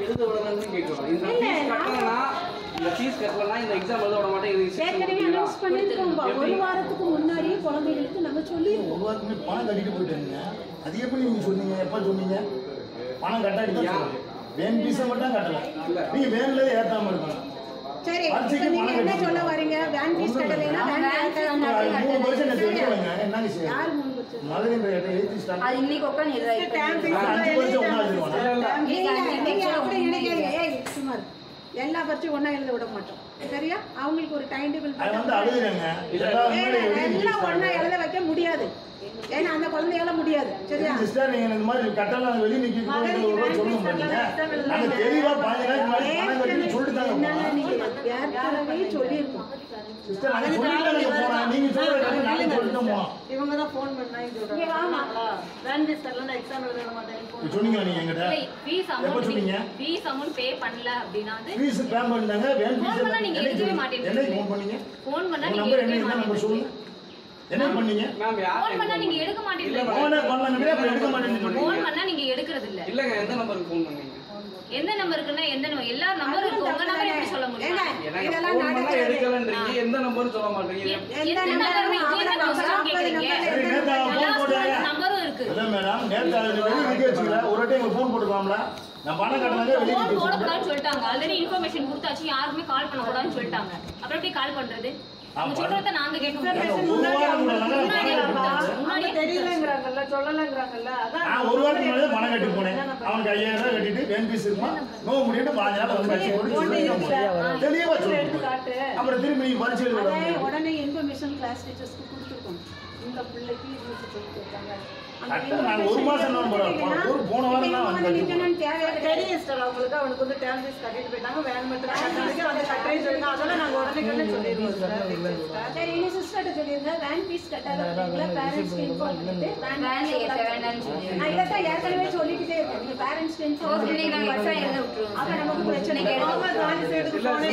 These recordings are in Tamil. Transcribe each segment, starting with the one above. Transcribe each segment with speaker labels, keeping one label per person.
Speaker 1: எழுத விடலன்னு கேட்குறோம் இந்த ஃபீஸ் கட்டலனா இந்த ஃபீஸ் கட்டலனா இந்த எக்ஸாம் எழுத விட மாட்டேன் இது
Speaker 2: ஏற்கனவே அனௌன்ஸ் பண்ணிருக்கோம் ஒரு வாரத்துக்கு முன்னாடியே குழந்தைகளுக்கு நம்ம சொல்லிடுவோம்
Speaker 3: ஒரு வாரத்துக்கு பணம் கட்டிட்டு போயிட்டாங்க அது எப்படி நீங்க சொன்னீங்க எப்ப சொன்னீங்க பணம் கட்டாடி தான் சொன்னீங்க. வேன் பீஸை மட்டும் கட்டல நீங்க வேன்ல ஏத்தாம இருக்கணும்
Speaker 2: சரி இப்ப
Speaker 3: பரீட்சைக்கு
Speaker 2: நீங்க
Speaker 3: பணம்
Speaker 2: என்ன
Speaker 3: கட்டி-
Speaker 2: சொல்ல வரீங்க வேன் ஃபீஸ் கட்டலைன்னா வேன்
Speaker 3: அது மூணு வருஷம் எனக்கு தெரிஞ்சவங்க என்னங்க செய்ய
Speaker 2: யார் மூணு வருஷம்
Speaker 3: மதுரை எழுதி ஸ்டார்ட்
Speaker 4: அது இன்னைக்கு உட்காந்து எழுதாயிட்டு
Speaker 3: அஞ்சு வருஷம் ஒன்றா எழுதுவாங்க
Speaker 2: நீங்க நீங்க அப்படி நினைக்காதீங்க ஏய் சும்மா இரு. எல்லா பரீட்சையும் ஒண்ணா எழுத விட மாட்டோம் சரியா அவங்களுக்கு ஒரு டைம் டேபிள்
Speaker 3: அது வந்து அழுகுறேங்க எல்லாரும் முன்னாடி எழுதி
Speaker 2: எல்லாம் ஒண்ணா எழுத வைக்க முடியாது ஏன்னா அந்த குழந்தையால முடியாது சரியா
Speaker 3: சிஸ்டர் நீங்க இந்த மாதிரி கட்டலாம் வெளியே நிக்க சொல்லணும் பண்ணீங்க நாங்க தெளிவா பாஞ்சு நாளைக்கு முன்னாடி பணம் கட்டி சொல்லிட்டு தாங்க
Speaker 2: என்னால
Speaker 3: போனோம்.
Speaker 2: நீங்க ஏற்கனவே சொல்லியிருக்கோம்
Speaker 3: சிஸ்டர் நாங்க சொல்லிட்டு தாங்க போனோம் நீங்க சொல்ற கட்டி நாளைக்கு சொல்லிட்டு போனோம்
Speaker 5: இவங்க தான் ஃபோன் பண்ணா இது
Speaker 2: இங்க வாமா.
Speaker 5: வேன் ஃபீஸ் தரல எக்ஸாம் எழுத மாட்டேன்
Speaker 3: இது சொன்னீங்களா நீங்க என்கிட்ட
Speaker 6: ஃபீஸ்
Speaker 3: எப்ப
Speaker 6: அமௌண்ட்
Speaker 3: சொன்னீங்க
Speaker 6: ஃபீஸ் அமௌண்ட் பே பண்ணல அப்படின்னா வந்து
Speaker 3: ஃபீஸ் பே பண்ணாங்க வேன்
Speaker 6: Phone பண்ணா நீங்க
Speaker 3: ஃபீஸ்
Speaker 6: எடுக்கவே மாட்டேன்றீங்க.
Speaker 3: என்னைக்கு ஃபோன் பண்ணீங்க
Speaker 6: ஃபோன் பண்ணா
Speaker 3: உங்க
Speaker 6: நீங்க
Speaker 3: நம்பர்
Speaker 6: எடுக்கவே
Speaker 3: என்ன நம்பர்
Speaker 6: மாட்டேங்கிறீங்க
Speaker 3: சொல்லுங்க என்ன பண்ணீங்க
Speaker 1: மேம் யார்
Speaker 6: ஃபோன் பண்ணா நீங்க எடுக்க மாட்டேங்கிறீங்க
Speaker 3: ஃபோனே பண்ணலங்கறே அப்ப எடுக்க மாட்டேன்னு
Speaker 6: ஃபோன்
Speaker 3: சொல்றீங்க
Speaker 6: பண்ணா நீங்க எடுக்கிறது இல்ல
Speaker 1: இல்லைங்க எந்த நம்பருக்கு ஃபோன் பண்ணீங்க
Speaker 6: எந்த நம்பருக்குன்னா எந்த நம்பர் எல்லா நம்பரும் இருக்கு உங்க நம்பர் எப்படி சொல்ல முடியும்
Speaker 2: ஏங்க,
Speaker 1: எனக்கு
Speaker 2: இதெல்லாம்
Speaker 1: ஃபோன் பண்ணா
Speaker 2: நடக்கிறது.
Speaker 1: எடுக்கலன்றீங்க எந்த நம்பர்னு சொல்ல மாட்டீங்க
Speaker 6: எந்த நம்பருமே இதே தான் கொஸ்டின் கேக்குறீங்க
Speaker 3: சரி நேத்து அவன்
Speaker 6: எல்லா
Speaker 3: ஃபோன் போட்டாங்க
Speaker 6: ஸ்டூடெண்ட் நம்பரும் இருக்கு
Speaker 3: இல்ல மேடம் நேத்து அது வெளியே நிக்க வச்சுக்கல ஒரு டைம் உங்களுக்கு ஃபோன் போட்டுக்கலாம்ல நான் பணம் கட்டினாங்க வெளியே
Speaker 6: ஃபோன்
Speaker 3: நிக்க வச்சுக்கல
Speaker 6: போடக்கூடாதுன்னு சொல்லிட்டாங்க ஆல்ரெடி இன்ஃபர்மேஷன் கொடுத்தாச்சு யாருமே கால் பண்ணக்கூடாதுன்னு சொல்லிட்டாங்க அப்புறம் எப்படி கால் பண்றது அவங்க சொல்றத நாங்க கேட்க முடியாது
Speaker 3: ஒரு வாரம் கூட நாங்க
Speaker 6: முன்னாடியே
Speaker 3: பணம் கட்டி
Speaker 6: கொடுத்தாச்சு.
Speaker 3: போனோம்.
Speaker 6: முன்னாடியே
Speaker 5: தெரியலங்கிறாங்கல்ல சொல்லலங்கிறாங்கல்ல அதான்
Speaker 3: நான் ஒரு வாரத்துக்கு முன்னாடி பணம் கட்டி போனேன் அவனுக்கு ஐயாயிரம் ரூபாய் கட்டிட்டு வேன் பீஸ் இருக்குமா நோ முடிட்டு பாஞ்சு நாள் வந்து கட்சி போட்டு சொல்லிட்டு தெளிவா சொல்லுங்க
Speaker 5: காட்டு
Speaker 3: அப்புறம் திரும்பி நீங்க பரிசு எழுத
Speaker 2: அதை
Speaker 3: வரணும்.
Speaker 2: உடனே இன்ஃபர்மேஷன் கிளாஸ் டீச்சர்ஸ்க்கு கொடுத்துருக்கோம் இந்த பிள்ளைக்கு இது சொல்லி கொடுத்தாங்க அந்த
Speaker 3: கரெக்டா நாங்க ஒரு மாசம் என்ன பண்ணுறோம் ஒரு போன வாரம் தான் வந்து கட்டி போனோம்.
Speaker 2: நிக்கணும்னு தேவையே கிடையாது
Speaker 5: தெரியும் சார் அவங்களுக்கு அவனுக்கு வந்து டேம் ஃபீஸ் கட்டிட்டு போயிட்டாங்க வேன் மட்டும் கட்டினதுக்கு வந்து கட்டுறேன்னு சொல்லுங்க அதெல்லாம் நாங்க உடனே உடனே சொல்லிடுவோம் சார்
Speaker 2: சரி இனி சிஸ்டர்ட்ட சொல்லிருங்க வேன் ஃபீஸ் கட்டாத பேரண்ட்ஸ்க்கு இன்ஃபார்ம் பண்ணிட்டு வேன்
Speaker 6: வேன்ல ஏத்த வேண்டாம்னு சொல்லி
Speaker 2: நான் இதைத்தான் ஏற்கனவே சொல்லிக்கிட்டே இருக்கேன் நீங்க பேரண்ட்ஸ்க்கு இன்ஃபார்ம்
Speaker 6: ஓகே இன்னைக்கு நாங்க எக்ஸாம் எழுத விட்டுருவோம்
Speaker 2: அப்ப நமக்கு பிரச்சனை
Speaker 5: அவங்க ஜாலி சைடுக்கு போனே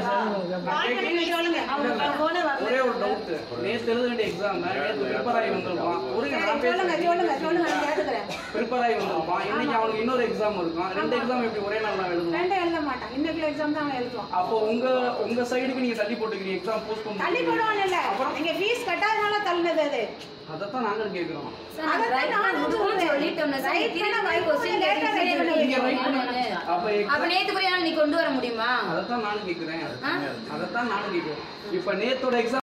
Speaker 2: கால் பண்ணி சொல்லுங்க
Speaker 5: அவங்க போனே வரல
Speaker 1: ஒரே ஒரு டவுட் நேத்து எழுத வேண்டிய எக்ஸாம் நேத்து ப்ரிப்பேர் ஆகி வந்திருப்பான் ஒரு நான்
Speaker 2: சொல்லுங்க சொல்லுங்க சொல்லுங்க நான் கேட்டுக்கிறேன்
Speaker 1: ப்ரிப்பேர் ஆகி வந்திருப்பான் இன்னைக்கு அவனுக்கு இன்னொரு எக்ஸாம் இருக்கும் ரெண்டு எக்ஸாம் எப்படி ஒரே நாள் நான் எழுதணும்
Speaker 2: ரெண்டும் எழுத மாட்டான் இன்னைக்கு எக்ஸாம் தான் அவன் எழுதுவான்
Speaker 1: அப்போ உங்க உங்க சைடுக்கு நீங்க தள்ளி போட்டுக்கிறீங்க எக்ஸாம் போஸ்ட்போன்
Speaker 2: தள்ளி போடுவான் இல்ல நீங்க ஃபீஸ் கட்டாதனால தள்ளினது அது
Speaker 1: அதைத்தான் நாங்களும் கேட்கிறோம்
Speaker 2: அதைத்தான் நானும் சொல்றேன்.
Speaker 6: சொல்லிட்டோம் சார்
Speaker 2: Right
Speaker 6: திருப்பி
Speaker 2: பண்ண
Speaker 6: போய் கொஸ்டின்
Speaker 2: late ஆ write பண்ண
Speaker 1: நீங்க
Speaker 2: வைக்கணும்.
Speaker 1: ரைட் பண்ணி அப்ப
Speaker 6: அப்ப
Speaker 1: exam-
Speaker 6: நேத்துக்குரிய நாள் நீ கொண்டு வர முடியுமா
Speaker 1: அதைத்தான் நானும் கேட்கிறேன் அதைத்தான் நானும் கேட்கிறேன் இப்ப நேத்தோட எக்ஸாம்